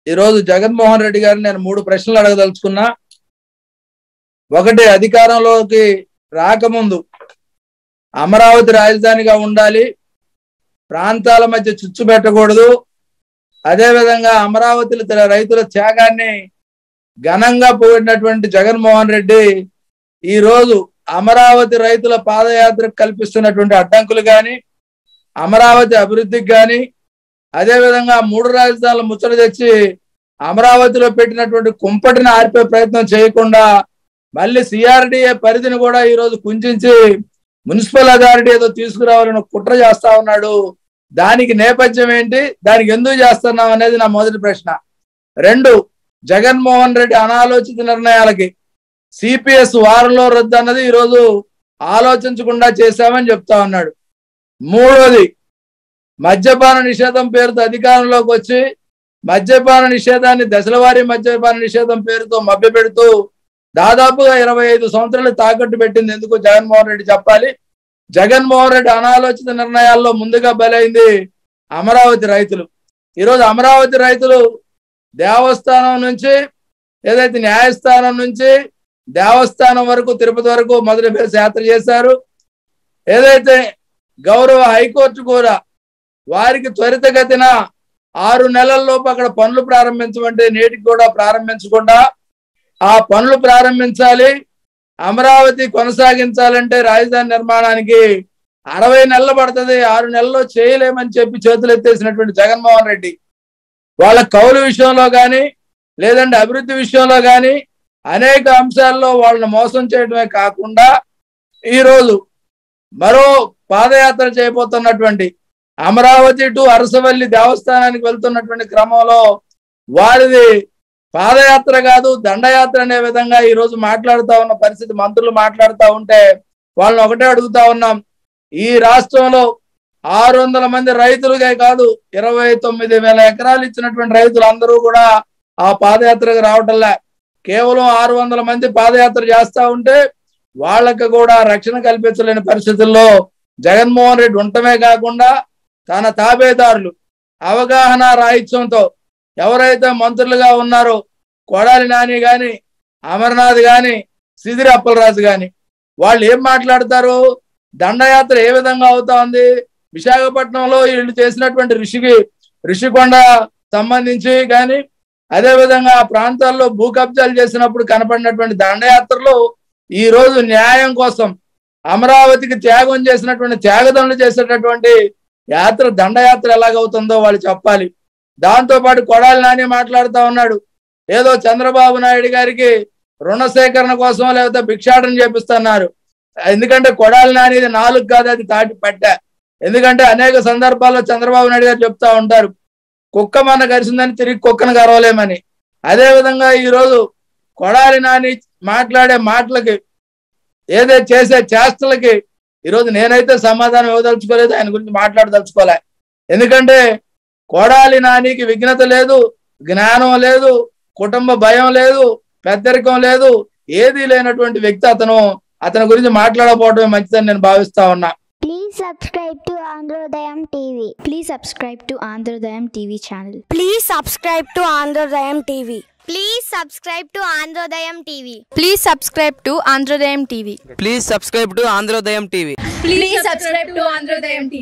ఈరోజు జగన్మోహన్ రెడ్డి గారిని నేను మూడు ప్రశ్నలు అడగదలుచుకున్నా ఒకటి అధికారంలోకి రాకముందు అమరావతి రాజధానిగా ఉండాలి ప్రాంతాల మధ్య చుచ్చు పెట్టకూడదు అదేవిధంగా అమరావతిలో తన రైతుల త్యాగాన్ని ఘనంగా పోయినటువంటి జగన్మోహన్ రెడ్డి ఈ రోజు అమరావతి రైతుల పాదయాత్రకు కల్పిస్తున్నటువంటి అడ్డంకులు కానీ అమరావతి అభివృద్ధికి కానీ అదేవిధంగా మూడు రాజధానుల ముచ్చట తెచ్చి అమరావతిలో పెట్టినటువంటి కుంపటిని ఆర్పే ప్రయత్నం చేయకుండా మళ్ళీ సిఆర్డిఏ పరిధిని కూడా ఈ రోజు కుంచించి మున్సిపల్ అథారిటీ ఏదో తీసుకురావాలని కుట్ర చేస్తా ఉన్నాడు దానికి నేపథ్యం ఏంటి దానికి ఎందుకు చేస్తున్నాం అనేది నా మొదటి ప్రశ్న రెండు జగన్మోహన్ రెడ్డి అనాలోచిత నిర్ణయాలకి సిపిఎస్ వారంలో రద్దు అన్నది ఈరోజు ఆలోచించకుండా చేశామని చెప్తా ఉన్నాడు మూడోది మద్యపాన నిషేధం పేరుతో అధికారంలోకి వచ్చి మద్యపాన నిషేధాన్ని దశలవారీ మద్యపాన నిషేధం పేరుతో మభ్యపెడుతూ దాదాపుగా ఇరవై ఐదు సంవత్సరాలు తాకట్టు పెట్టింది ఎందుకు జగన్మోహన్ రెడ్డి చెప్పాలి జగన్మోహన్ రెడ్డి అనాలోచిత నిర్ణయాల్లో ముందుగా బలైంది అమరావతి రైతులు ఈరోజు అమరావతి రైతులు దేవస్థానం నుంచి ఏదైతే న్యాయస్థానం నుంచి దేవస్థానం వరకు తిరుపతి వరకు మొదటి బేస్ యాత్ర చేశారు ఏదైతే గౌరవ హైకోర్టు కూడా వారికి త్వరితగతిన ఆరు నెలల్లోపు అక్కడ పనులు ప్రారంభించమంటే నేటికి కూడా ప్రారంభించకుండా ఆ పనులు ప్రారంభించాలి అమరావతి కొనసాగించాలంటే రాజధాని నిర్మాణానికి అరవై నెలలు పడుతుంది ఆరు నెలల్లో చేయలేమని చెప్పి చేతులు ఎత్తేసినటువంటి జగన్మోహన్ రెడ్డి వాళ్ళ కౌలు విషయంలో కానీ లేదంటే అభివృద్ధి విషయంలో కానీ అనేక అంశాల్లో వాళ్ళని మోసం చేయడమే కాకుండా ఈరోజు మరో పాదయాత్ర చేయబోతున్నటువంటి అమరావతి టు అరసవల్లి దేవస్థానానికి వెళ్తున్నటువంటి క్రమంలో వారిది పాదయాత్ర కాదు దండయాత్ర అనే విధంగా ఈ రోజు మాట్లాడుతా ఉన్న పరిస్థితి మంత్రులు మాట్లాడుతూ ఉంటే వాళ్ళని ఒకటే అడుగుతా ఉన్నాం ఈ రాష్ట్రంలో ఆరు వందల మంది రైతులుగా కాదు ఇరవై తొమ్మిది వేల ఎకరాలు ఇచ్చినటువంటి రైతులు అందరూ కూడా ఆ పాదయాత్రకు రావటంలే కేవలం ఆరు వందల మంది పాదయాత్ర చేస్తా ఉంటే వాళ్ళకి కూడా రక్షణ కల్పించలేని పరిస్థితుల్లో జగన్మోహన్ రెడ్డి ఉండటమే కాకుండా తన తాబేదారులు అవగాహన రాహిత్యంతో ఎవరైతే మంత్రులుగా ఉన్నారో కొడాలి నాని గాని అమర్నాథ్ గాని సిదిరి అప్పలరాజు గాని వాళ్ళు ఏం మాట్లాడతారు దండయాత్ర ఏ విధంగా అవుతా ఉంది విశాఖపట్నంలో వీళ్ళు చేసినటువంటి ఋషికి ఋషికొండ సంబంధించి కానీ అదే విధంగా ఆ ప్రాంతాల్లో భూ కబ్జాలు చేసినప్పుడు కనపడినటువంటి దండయాత్రలు ఈ రోజు న్యాయం కోసం అమరావతికి త్యాగం చేసినటువంటి త్యాగదనులు చేసేటటువంటి యాత్ర దండయాత్ర ఎలాగవుతుందో వాళ్ళు చెప్పాలి దాంతో పాటు కొడాలి నాని మాట్లాడుతా ఉన్నాడు ఏదో చంద్రబాబు నాయుడు గారికి రుణ సేకరణ కోసం లేకపోతే భిక్షాటన చేపిస్తున్నారు ఎందుకంటే కొడాలి నాని ఇది నాలుగు కాదు అది తాటి పట్ట ఎందుకంటే అనేక సందర్భాల్లో చంద్రబాబు నాయుడు గారు చెప్తా ఉంటారు కుక్క మన గరిసిందని తిరిగి కుక్కను గరవలేమని అదే విధంగా ఈ రోజు కొడాలి నాని మాట్లాడే మాటలకి ఏదైతే చేసే చేష్టలకి ఈరోజు నేనైతే సమాధానం ఇవ్వదలుచుకోలేదు ఆయన గురించి మాట్లాడదలుచుకోలే ఎందుకంటే కొడాలి నానికి విఘ్నత లేదు జ్ఞానం లేదు కుటుంబ భయం లేదు పెద్దరికం లేదు ఏదీ లేనటువంటి వ్యక్తి అతను అతని గురించి మాట్లాడకపోవడమే మంచిదని నేను భావిస్తా ఉన్నా Please subscribe to Androdayam TV. Please subscribe to Androdayam TV channel. Please subscribe to Androdayam TV. Please subscribe to Androdayam TV. Please subscribe to Androdayam TV. Please subscribe to Androdayam TV. Please subscribe to Androdayam TV.